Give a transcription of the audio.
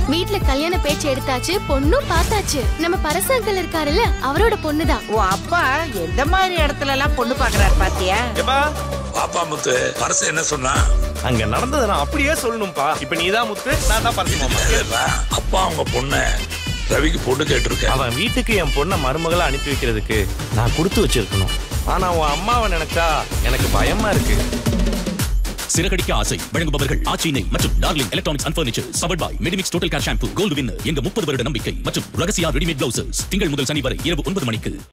வீட்ல கல்யாண பேச்சு எடுத்தாச்சு பொண்ணும் பார்த்தாச்சு நம்ம பரசு அங்கிள் இருக்காருல்ல அவரோட பொண்ணுதான் உன் அப்பா எந்த மாதிரி இடத்துல எல்லாம் பொண்ணு பாக்குறாரு பாத்தியா ஏப்பா பாப்பா முத்து பரசு என்ன சொன்னா அங்க நடந்ததை நான் அப்படியே சொல்லணும்ப்பா இப்ப நீ தான் முத்து நான் தான் பரசி மாமா இல்ல, அப்பா அவங்க பொண்ண ரவிக்கு பொண்ணு கேட்டிருக்கேன் அவன் வீட்டுக்கு என் பொண்ணை மருமகளை அனுப்பி வைக்கிறதுக்கு நான் கொடுத்து வச்சிருக்கணும் ஆனா உன் அம்மாவை நினைச்சா எனக்கு பயமா இருக்கு சிறகடிக்க ஆசை வழங்குபவர்கள் ஆச்சினை மற்றும் டார்லிங் எலக்ட்ரானிக்ஸ் அண்ட் ஃபர்னிச்சர் சவர்ட் பாய் Medimix total care shampoo Gold Winner எங்க முப்பது வருட நம்பிக்கை மற்றும் ரகசியா ரெடிமேட் பிளவுசஸ் திங்கள் முதல் சனி வரை இரவு ஒன்பது மணிக்கு